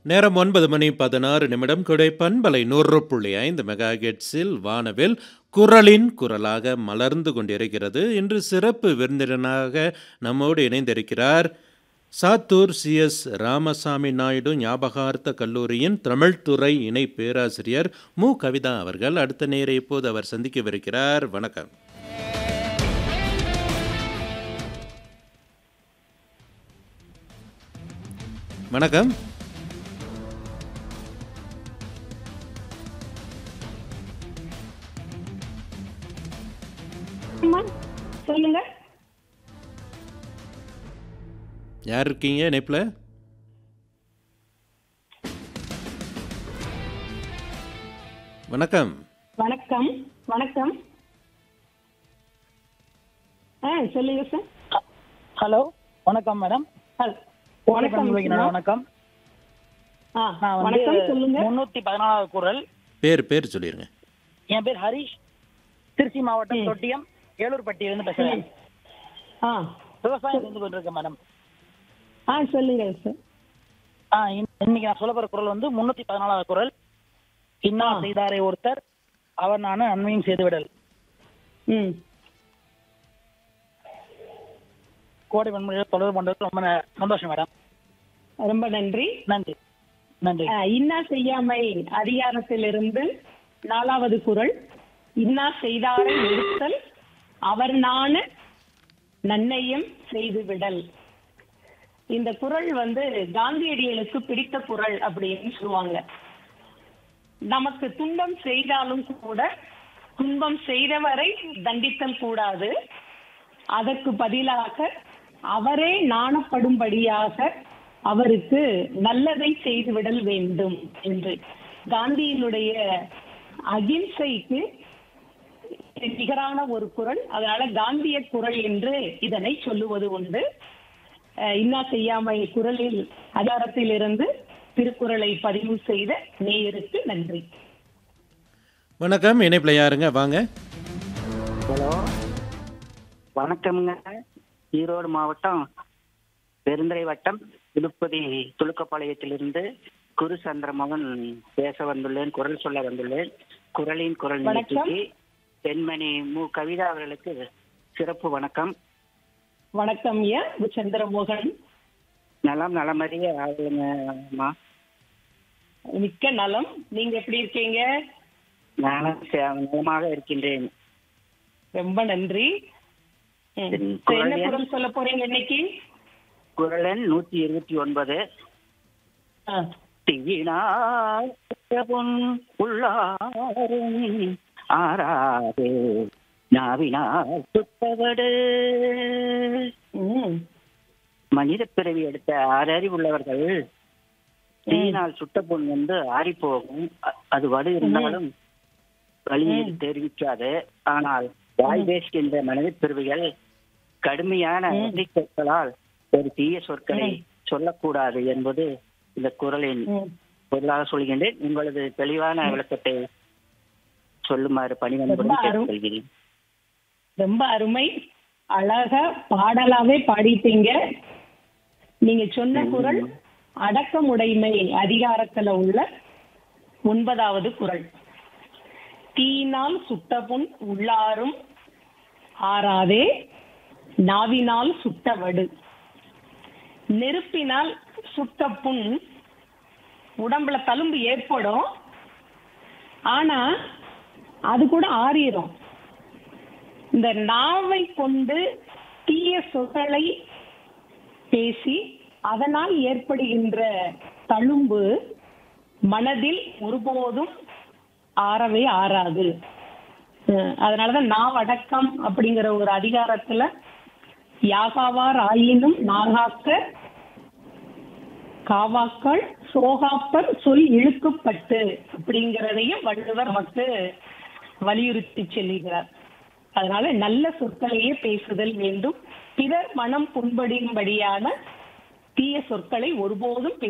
நேரம் ஒன்பது மணி பதினாறு நிமிடம் கொடை பண்பலை நூறு புள்ளி ஐந்து மெகா ஹெர்ட்ஸில் வானவில் குரலின் குரலாக மலர்ந்து கொண்டிருக்கிறது இன்று சிறப்பு விருந்தினராக நம்மோடு இணைந்திருக்கிறார் சாத்தூர் சிஎஸ் ராமசாமி நாயுடு ஞாபகார்த்த கல்லூரியின் தமிழ்துறை இணை பேராசிரியர் மு கவிதா அவர்கள் அடுத்த நேரை இப்போது அவர் சந்திக்கவிருக்கிறார் வணக்கம் வணக்கம் அம்மா, சொல்லுங்க யார் இருக்கீங்க இணைப்பில் வணக்கம் வணக்கம் வணக்கம் ஆ சொல்லுங்க சார் ஹலோ வணக்கம் மேடம் ஹலோ வணக்கம் வணக்கம் வணக்கம் ஆ நான் வந்து வணக்கம் சொல்லுங்க முன்னூத்தி பதினாலாவது குரல் பேர் பேர் சொல்லிடுங்க என் பேர் ஹரிஷ் திருச்சி மாவட்டம் தொட்டியம் ஏலூர்பட்டியிலிருந்து பேசுறேன் ஆ விவசாயம் செஞ்சு கொண்டிருக்கேன் மேடம் ஆ சொல்லுங்க சார் ஆ இன்- இன்னைக்கு நான் சொல்ல போற குரல் வந்து முன்னூத்தி பதினாலாவது குரல் இன்னா செய்தாரே ஒருத்தர் அவர் நானும் நன்மையும் செய்து விடல் ம் கோடை வன்முறையில் தொடர்பு பண்றது ரொம்ப ந- சந்தோஷம் மேடம் ரொம்ப நன்றி நன்றி நன்றி ஆ, இன்னா செய்யாமை அதிகாரத்திலிருந்து நாலாவது குறள் இன்னா செய்தாரை நிறுத்தல் அவர் நாண நன்னயம் செய்து விடல் இந்த குறள் வந்து காந்தியடிகளுக்கு பிடித்த குறள் அப்படின்னு சொல்லுவாங்க நமக்கு துன்பம் செய்தாலும் கூட துன்பம் செய்தவரை தண்டித்தல் கூடாது அதற்கு பதிலாக அவரே நாணப்படும்படியாக அவருக்கு நல்லதை செய்துவிடல் வேண்டும் என்று காந்தியினுடைய அகிம்சைக்கு நிகரான ஒரு குரல் அதனால காந்திய குரல் என்று இதனை சொல்லுவது உண்டு அஹ் இன்னா செய்யாமை குரலில் அதிகாரத்திலிருந்து திருக்குறளை பதிவு செய்த நேயருக்கு நன்றி வணக்கம் இணைப்பில் யாருங்க வாங்க ஹலோ வணக்கம்ங்க ஈரோடு மாவட்டம் பெருந்துறை வட்டம் திருப்பதி துலுக்கப்பாளையத்திலிருந்து குரு சந்திரமோகன் பேச வந்துள்ளேன் குரல் சொல்ல வந்துள்ளேன் குரலின் குரல் வணக்கம். நிகழ்ச்சிக்கு பெண்மணி மு கவிதா அவர்களுக்கு சிறப்பு வணக்கம் வணக்கம் ஐயா சந்திரமோகன் நலம் நலமறிய ஆளுங்கம்மா மிக்க நலம் நீங்க எப்படி இருக்கீங்க நானும் சே- நலமாக இருக்கின்றேன் ரொம்ப நன்றி ம். சரி, சரி, என்ன குரல் எண்? குரல் சொல்ல போறீங்க இன்னைக்கு குரல் எண் நூத்தி இருபத்தி ஒன்பது ஆ. தீயினால் பொன் உள்ளாரும் ஆறாது நாவினால் சுட்டவடு ம். மனித பிறவி எடுத்த ஆறறிவு உள்ளவர்கள் தீயினால் சுட்ட பொன் வந்து ஆறி போகும் அ- அது வடு இருந்தாலும் வழியை தெரிவிக்காது ஆனால் வாய் பேசுகின்ற மனித பிறவிகள் கடுமையான எதிரி சொற்களால் ஒரு தீய சொற்களை சொல்லக்கூடாது என்பது இந்த குரலின் ம். பொருளாக சொல்கின்றேன் உங்களது தெளிவான விளக்கத்தை சொல்லுமாறு பணிவன்புடன் ரொம்ப அரு- கேட்டுக்கொள்கிறேன் ரொம்ப அருமை அழகா பாடலாவே பாடிட்டீங்க நீங்க சொன்ன குரல் அடக்கமுடைமை அதிகாரத்துல உள்ள ஒன்பதாவது குரல் தீயினால் சுட்டபுண் உள்ளாரும் ஆறாதே நாவினால் சுட்டவடு நெருப்பினால் சுட்ட புண் உடம்புல தழும்பு ஏற்படும் ஆனா அது கூட ஆறிரும் இந்த நாவை கொண்டு தீய சொற்களை பேசி அதனால் ஏற்படுகின்ற தழும்பு மனதில் ஒருபோதும் ஆறவே ஆறாது அஹ் அதனாலதான் நாவடக்கம் அப்படிங்கிற ஒரு அதிகாரத்துல யாகாவார் ஆயினும் நாகாக்க காவாக்கள் சோகாப்பர் சொல் இழுக்கப்பட்டு அப்படிங்கிறதையும் வள்ளுவர் நமக்கு வலியுறுத்தி செல்லுகிறார் அதனால நல்ல சொற்களையே பேசுதல் வேண்டும் பிறர் மனம் புண்படியும்படியான தீய சொற்களை ஒருபோதும்